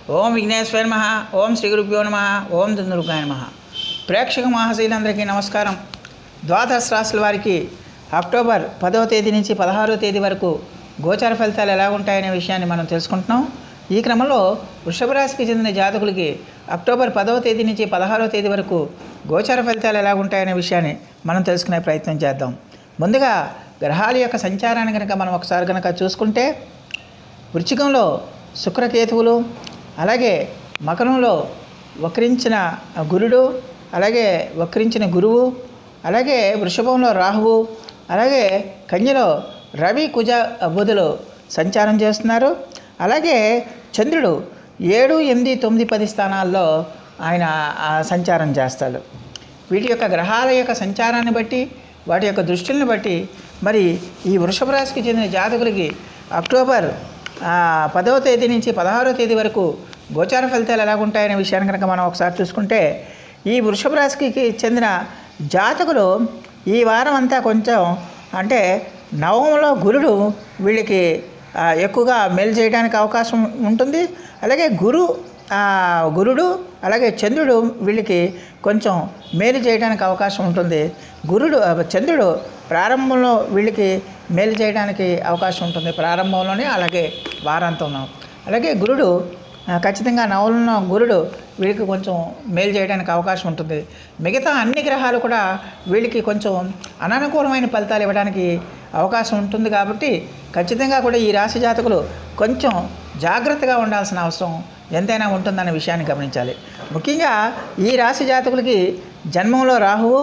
ఓం విఘ్నేశ్వర నమ ఓం శ్రీ గురుభ్యో నమ ఓం దుందురుగాయ నమ ప్రేక్షక మహాశీలందరికీ నమస్కారం ద్వాదశ రాశుల వారికి అక్టోబర్ పదవ తేదీ నుంచి పదహారవ తేదీ వరకు గోచార ఫలితాలు ఎలా ఉంటాయనే విషయాన్ని మనం తెలుసుకుంటున్నాం ఈ క్రమంలో వృషభ రాశికి చెందిన జాతకులకి అక్టోబర్ పదవ తేదీ నుంచి పదహారవ తేదీ వరకు గోచార ఫలితాలు ఎలా ఉంటాయనే విషయాన్ని మనం తెలుసుకునే ప్రయత్నం చేద్దాం ముందుగా గ్రహాల యొక్క సంచారాన్ని కనుక మనం ఒకసారి కనుక చూసుకుంటే వృచ్చికంలో శుక్రకేతువులు అలాగే మకరంలో వక్రించిన గురుడు అలాగే వక్రించిన గురువు అలాగే వృషభంలో రాహువు అలాగే కన్యలో రవి కుజ బుధులు సంచారం చేస్తున్నారు అలాగే చంద్రుడు ఏడు ఎనిమిది తొమ్మిది పది స్థానాల్లో ఆయన ఆ, సంచారం చేస్తాడు వీటి యొక్క గ్రహాల యొక్క సంచారాన్ని బట్టి వాటి యొక్క దృష్టిని బట్టి మరి ఈ వృషభ రాశికి చెందిన జాతకులకి అక్టోబర్ ఆ, పదవ తేదీ నుంచి పదహారవ తేదీ వరకు గోచార ఫలితాలు ఎలా ఉంటాయనే విషయాన్ని కనుక మనం ఒకసారి చూసుకుంటే ఈ వృషభ రాశికి చెందిన జాతకులు ఈ వారం అంతా కొంచెం అంటే నవమంలో గురుడు వీళ్ళకి ఆ, ఎక్కువగా మేలు చేయడానికి అవకాశం ఉంటుంది అలాగే గురు ఆ, గురుడు అలాగే చంద్రుడు వీళ్ళకి కొంచెం మేలు చేయడానికి అవకాశం ఉంటుంది గురుడు ఆ, చంద్రుడు ప్రారంభంలో వీళ్ళకి మేలు చేయడానికి అవకాశం ఉంటుంది ప్రారంభంలోనే అలాగే వారాంతంలో అలాగే గురుడు ఆ, ఖచ్చితంగా నవలంలో గురుడు వీళ్ళకి కొంచెం మేలు చేయడానికి అవకాశం ఉంటుంది మిగతా అన్ని గ్రహాలు కూడా వీళ్ళకి కొంచెం అననుకూలమైన ఫలితాలు ఇవ్వడానికి అవకాశం ఉంటుంది కాబట్టి ఖచ్చితంగా కూడా ఈ రాశి జాతకులు కొంచెం జాగ్రత్తగా ఉండాల్సిన అవసరం ఎంతైనా ఉంటుందన్న విషయాన్ని గమనించాలి ముఖ్యంగా ఈ రాశి జాతకులకి జన్మంలో రాహువు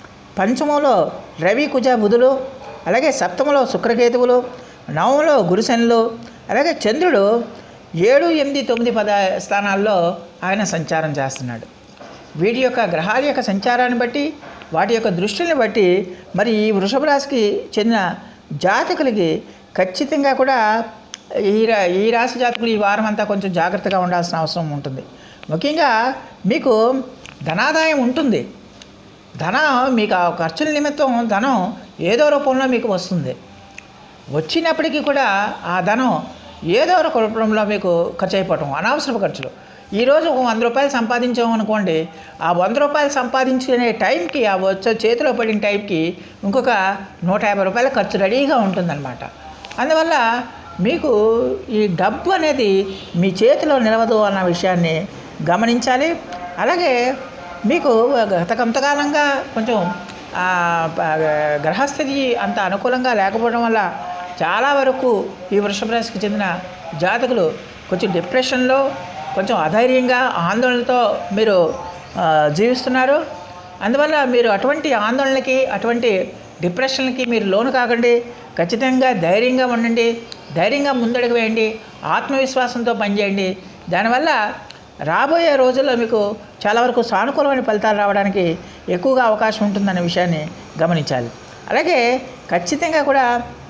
పంచమంలో రవి కుజ బుధులు అలాగే సప్తమలో శుక్రకేతువులు నవమంలో గురుశనులు అలాగే చంద్రుడు ఏడు ఎనిమిది తొమ్మిది పద స్థానాల్లో ఆయన సంచారం చేస్తున్నాడు వీటి యొక్క గ్రహాల యొక్క సంచారాన్ని బట్టి వాటి యొక్క దృష్టిని బట్టి మరి ఈ వృషభ రాశికి చెందిన జాతకులకి ఖచ్చితంగా కూడా ఈ రా ఈ రాశి జాతకులు ఈ వారం అంతా కొంచెం జాగ్రత్తగా ఉండాల్సిన అవసరం ఉంటుంది ముఖ్యంగా మీకు ధనాదాయం ఉంటుంది ధనం మీకు ఆ ఖర్చుల నిమిత్తం ధనం ఏదో రూపంలో మీకు వస్తుంది వచ్చినప్పటికీ కూడా ఆ ధనం ఏదో ఒక రూపంలో మీకు ఖర్చు అయిపోవటం అనవసరపు ఖర్చులు ఈరోజు ఒక వంద రూపాయలు సంపాదించాము అనుకోండి ఆ వంద రూపాయలు సంపాదించుకునే టైంకి ఆ వచ్చే చేతిలో పడిన టైంకి ఇంకొక నూట యాభై రూపాయల ఖర్చు రెడీగా ఉంటుందన్నమాట అందువల్ల మీకు ఈ డబ్బు అనేది మీ చేతిలో నిలవదు అన్న విషయాన్ని గమనించాలి అలాగే మీకు గత కొంతకాలంగా కొంచెం ఆ, ప- గ్రహస్థితి అంత అనుకూలంగా లేకపోవడం వల్ల చాలా వరకు ఈ వృషభ రాశికి చెందిన జాతకులు కొంచెం డిప్రెషన్లో కొంచెం అధైర్యంగా ఆందోళనతో మీరు ఆ, జీవిస్తున్నారు అందువల్ల మీరు అటువంటి ఆందోళనకి అటువంటి డిప్రెషన్కి మీరు లోను కాకండి ఖచ్చితంగా ధైర్యంగా ఉండండి ధైర్యంగా ముందడుగు వేయండి ఆత్మవిశ్వాసంతో పనిచేయండి దానివల్ల రాబోయే రోజుల్లో మీకు చాలా వరకు సానుకూలమైన ఫలితాలు రావడానికి ఎక్కువగా అవకాశం ఉంటుందనే విషయాన్ని గమనించాలి అలాగే ఖచ్చితంగా కూడా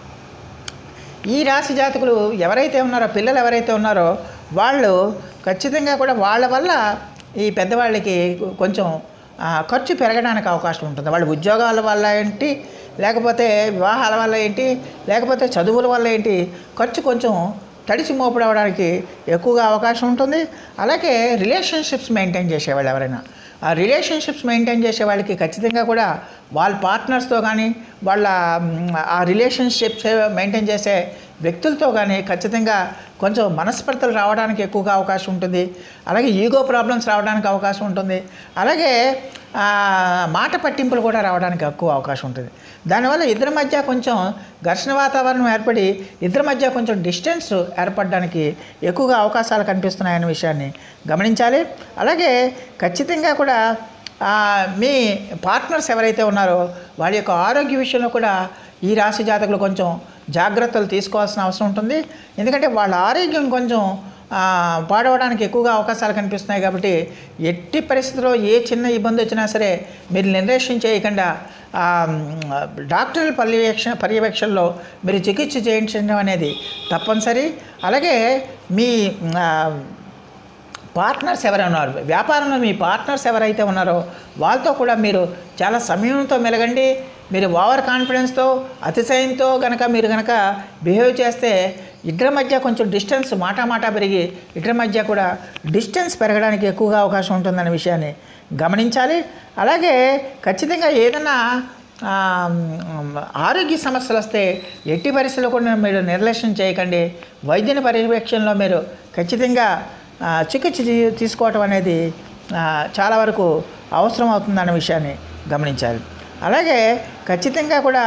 ఈ రాశి జాతకులు ఎవరైతే ఉన్నారో పిల్లలు ఎవరైతే ఉన్నారో వాళ్ళు ఖచ్చితంగా కూడా వాళ్ళ వల్ల ఈ పెద్దవాళ్ళకి కొంచెం ఆ, ఖర్చు పెరగడానికి అవకాశం ఉంటుంది వాళ్ళ ఉద్యోగాల వల్ల ఏంటి లేకపోతే వివాహాల వల్ల ఏంటి లేకపోతే చదువుల వల్ల ఏంటి ఖర్చు కొంచెం తడిసి మోపడవడానికి ఎక్కువగా అవకాశం ఉంటుంది అలాగే రిలేషన్షిప్స్ మెయింటైన్ చేసేవాళ్ళు ఎవరైనా ఆ రిలేషన్షిప్స్ మెయింటైన్ చేసే వాళ్ళకి ఖచ్చితంగా కూడా వాళ్ళ పార్ట్నర్స్తో కానీ వాళ్ళ మ్, ఆ రిలేషన్షిప్స్ మెయింటైన్ చేసే వ్యక్తులతో కానీ ఖచ్చితంగా కొంచెం మనస్పర్ధలు రావడానికి ఎక్కువగా అవకాశం ఉంటుంది అలాగే ఈగో ప్రాబ్లమ్స్ రావడానికి అవకాశం ఉంటుంది అలాగే ఆ, మాట పట్టింపులు కూడా రావడానికి ఎక్కువ అవకాశం ఉంటుంది దానివల్ల ఇద్దరి మధ్య కొంచెం ఘర్షణ వాతావరణం ఏర్పడి ఇద్దరి మధ్య కొంచెం డిస్టెన్స్ ఏర్పడడానికి ఎక్కువగా అవకాశాలు కనిపిస్తున్నాయనే విషయాన్ని గమనించాలి అలాగే ఖచ్చితంగా కూడా ఆ, మీ పార్ట్నర్స్ ఎవరైతే ఉన్నారో వాళ్ళ యొక్క ఆరోగ్య విషయంలో కూడా ఈ రాశి జాతకులు కొంచెం జాగ్రత్తలు తీసుకోవాల్సిన అవసరం ఉంటుంది ఎందుకంటే వాళ్ళ ఆరోగ్యం కొంచెం ఆ, పాడవడానికి ఎక్కువగా అవకాశాలు కనిపిస్తున్నాయి కాబట్టి ఎట్టి పరిస్థితుల్లో ఏ చిన్న ఇబ్బంది వచ్చినా సరే మీరు నిర్లక్ష్యం చేయకుండా ఆ, డాక్టర్ల పర్యవేక్షణ పర్యవేక్షణలో మీరు చికిత్స చేయించడం అనేది తప్పనిసరి అలాగే మీ ఆ, పార్ట్నర్స్ ఎవరైనా ఉన్నారు వ్యాపారంలో మీ పార్ట్నర్స్ ఎవరైతే ఉన్నారో వాళ్ళతో కూడా మీరు చాలా సమయంతో మెలగండి మీరు ఓవర్ కాన్ఫిడెన్స్తో అతిశయంతో కనుక మీరు కనుక బిహేవ్ చేస్తే ఇద్దరి మధ్య కొంచెం డిస్టెన్స్ మాటా మాటా పెరిగి ఇద్దరి మధ్య కూడా డిస్టెన్స్ పెరగడానికి ఎక్కువగా అవకాశం ఉంటుందనే విషయాన్ని గమనించాలి అలాగే ఖచ్చితంగా ఏదైనా ఆ, మ్, ఆరోగ్య సమస్యలు వస్తే ఎట్టి పరిస్థితుల్లో కూడా మీరు నిర్లక్ష్యం చేయకండి వైద్యుని పర్యవేక్షణలో మీరు ఖచ్చితంగా ఆ, చికిత్స తీ- తీసుకోవటం అనేది ఆ, చాలా వరకు అవసరం అవుతుందన్న విషయాన్ని గమనించాలి అలాగే ఖచ్చితంగా కూడా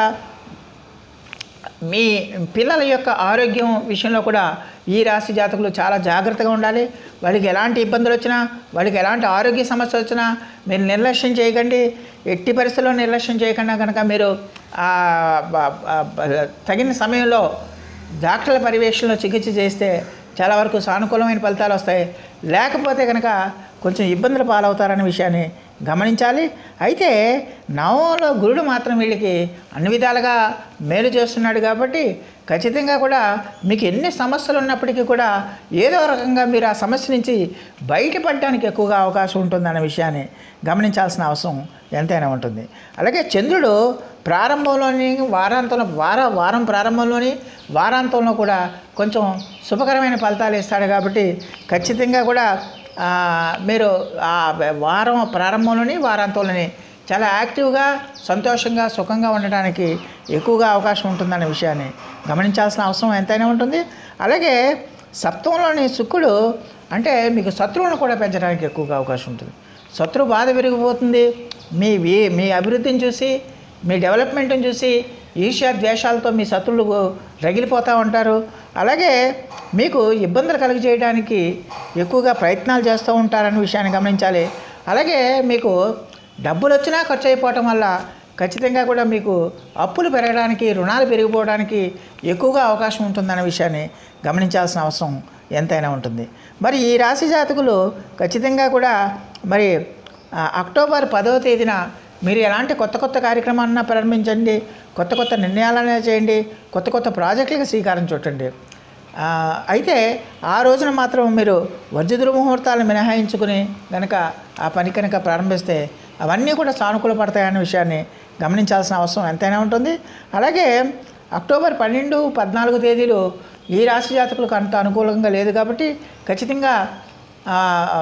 మీ పిల్లల యొక్క ఆరోగ్యం విషయంలో కూడా ఈ రాశి జాతకులు చాలా జాగ్రత్తగా ఉండాలి వాళ్ళకి ఎలాంటి ఇబ్బందులు వచ్చినా వాళ్ళకి ఎలాంటి ఆరోగ్య సమస్య వచ్చినా మీరు నిర్లక్ష్యం చేయకండి ఎట్టి పరిస్థితుల్లో నిర్లక్ష్యం చేయకుండా కనుక మీరు ఆ, బ- బ- తగిన సమయంలో డాక్టర్ల పర్యవేక్షణలో చికిత్స చేస్తే చాలా వరకు సానుకూలమైన ఫలితాలు వస్తాయి లేకపోతే కనుక కొంచెం ఇబ్బందులు పాలవుతారనే విషయాన్ని గమనించాలి అయితే నవంలో గురుడు మాత్రం వీళ్ళకి అన్ని విధాలుగా మేలు చేస్తున్నాడు కాబట్టి ఖచ్చితంగా కూడా మీకు ఎన్ని సమస్యలు ఉన్నప్పటికీ కూడా ఏదో రకంగా మీరు ఆ సమస్య నుంచి బయటపడడానికి ఎక్కువగా అవకాశం ఉంటుందన్న విషయాన్ని గమనించాల్సిన అవసరం ఎంతైనా ఉంటుంది అలాగే చంద్రుడు ప్రారంభంలోని వారాంతంలో వార వారం ప్రారంభంలోని వారాంతంలో కూడా కొంచెం శుభకరమైన ఫలితాలు ఇస్తాడు కాబట్టి ఖచ్చితంగా కూడా ఆ, మీరు ఆ వారం ప్రారంభంలోని వారాంతంలోని చాలా యాక్టివ్గా సంతోషంగా సుఖంగా ఉండడానికి ఎక్కువగా అవకాశం ఉంటుందనే విషయాన్ని గమనించాల్సిన అవసరం ఎంతైనా ఉంటుంది అలాగే సప్తంలోని శుక్రుడు అంటే మీకు శత్రువులను కూడా పెంచడానికి ఎక్కువగా అవకాశం ఉంటుంది శత్రు బాధ పెరిగిపోతుంది మీ వి- మీ అభివృద్ధిని చూసి మీ డెవలప్మెంట్ని చూసి ఈర్ష్య ద్వేషాలతో మీ శత్రువులు రగిలిపోతూ ఉంటారు అలాగే మీకు ఇబ్బందులు కలిగజేయడానికి ఎక్కువగా ప్రయత్నాలు చేస్తూ ఉంటారనే విషయాన్ని గమనించాలి అలాగే మీకు డబ్బులు వచ్చినా ఖర్చు అయిపోవటం వల్ల ఖచ్చితంగా కూడా మీకు అప్పులు పెరగడానికి రుణాలు పెరిగిపోవడానికి ఎక్కువగా అవకాశం ఉంటుందనే విషయాన్ని గమనించాల్సిన అవసరం ఎంతైనా ఉంటుంది మరి ఈ రాశి జాతకులు ఖచ్చితంగా కూడా మరి ఆ, అక్టోబర్ పదవ తేదీన మీరు ఎలాంటి కొత్త కొత్త కార్యక్రమాలన్నా ప్రారంభించండి కొత్త కొత్త నిర్ణయాలనే చేయండి కొత్త కొత్త ప్రాజెక్టులకు శ్రీకారం చుట్టండి ఆ, అయితే ఆ రోజున మాత్రం మీరు వజ్రదురు ముహూర్తాలను మినహాయించుకుని కనుక ఆ పని కనుక ప్రారంభిస్తే అవన్నీ కూడా సానుకూల పడతాయనే విషయాన్ని గమనించాల్సిన అవసరం ఎంతైనా ఉంటుంది అలాగే అక్టోబర్ పన్నెండు పద్నాలుగు తేదీలు ఈ రాశి జాతకులకు అంత అనుకూలంగా లేదు కాబట్టి ఖచ్చితంగా ఆ,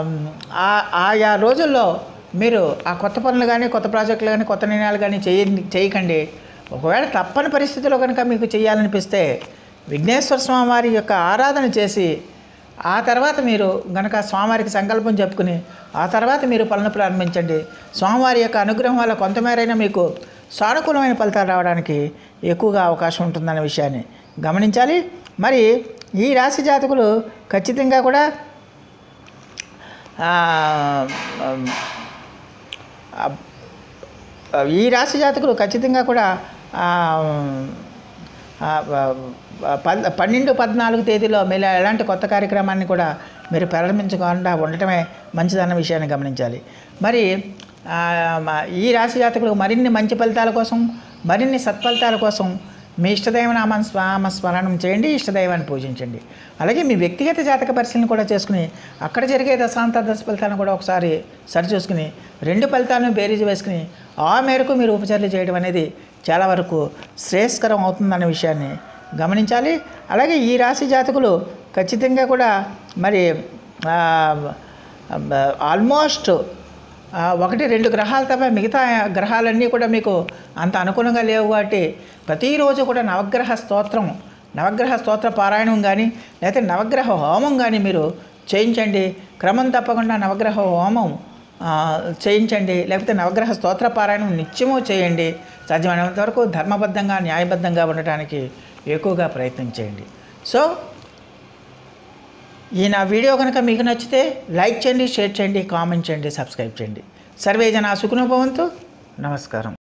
ఆ- ఆయా రోజుల్లో మీరు ఆ కొత్త పనులు కానీ కొత్త ప్రాజెక్టులు కానీ కొత్త నిర్ణయాలు కానీ చేయ చేయకండి ఒకవేళ తప్పని పరిస్థితిలో కనుక మీకు చేయాలనిపిస్తే విఘ్నేశ్వర స్వామి వారి యొక్క ఆరాధన చేసి ఆ తర్వాత మీరు గనక స్వామివారికి సంకల్పం చెప్పుకుని ఆ తర్వాత మీరు పనులు ప్రారంభించండి స్వామివారి యొక్క అనుగ్రహం వల్ల కొంతమేరైనా మీకు సానుకూలమైన ఫలితాలు రావడానికి ఎక్కువగా అవకాశం ఉంటుందన్న విషయాన్ని గమనించాలి మరి ఈ రాశి జాతకులు ఖచ్చితంగా కూడా ఆ, ఆ, ఆ, ఈ రాశి జాతకులు ఖచ్చితంగా కూడా ఆ, ఆ, ఆ, పద్ పన్నెండు పద్నాలుగు తేదీలో మీరు ఎలాంటి కొత్త కార్యక్రమాన్ని కూడా మీరు ప్రారంభించకుండా ఉండటమే మంచిదన్న విషయాన్ని గమనించాలి మరి ఆ, మ- ఈ రాశి జాతకులు మరిన్ని మంచి ఫలితాల కోసం మరిన్ని సత్ఫలితాల కోసం మీ ఇష్టదైవ నామ స్వామ స్మరణం చేయండి ఇష్టదైవాన్ని పూజించండి అలాగే మీ వ్యక్తిగత జాతక పరిశీలన కూడా చేసుకుని అక్కడ జరిగే దశాంత దశ ఫలితాలను కూడా ఒకసారి సరి చూసుకుని రెండు ఫలితాలను బేరీజు వేసుకుని ఆ మేరకు మీరు ఉపచర్యలు చేయడం అనేది చాలా వరకు శ్రేయస్కరం అవుతుందన్న విషయాన్ని గమనించాలి అలాగే ఈ రాశి జాతకులు ఖచ్చితంగా కూడా మరి ఆ, ఆల్మోస్ట్ ఆ, ఒకటి రెండు గ్రహాలు తప్ప మిగతా గ్రహాలన్నీ కూడా మీకు అంత అనుకూలంగా లేవు కాబట్టి ప్రతిరోజు కూడా నవగ్రహ స్తోత్రం నవగ్రహ స్తోత్ర పారాయణం కానీ లేకపోతే నవగ్రహ హోమం కానీ మీరు చేయించండి క్రమం తప్పకుండా నవగ్రహ హోమం ఆ, చేయించండి లేకపోతే నవగ్రహ స్తోత్ర పారాయణం నిత్యము చేయండి సాధ్యమైనంత వరకు ధర్మబద్ధంగా న్యాయబద్ధంగా ఉండటానికి ఎక్కువగా ప్రయత్నం చేయండి సో ఈ నా వీడియో కనుక మీకు నచ్చితే లైక్ చేయండి షేర్ చేయండి కామెంట్ చేయండి సబ్స్క్రైబ్ చేయండి సర్వే జన సుఖనుభవంతు నమస్కారం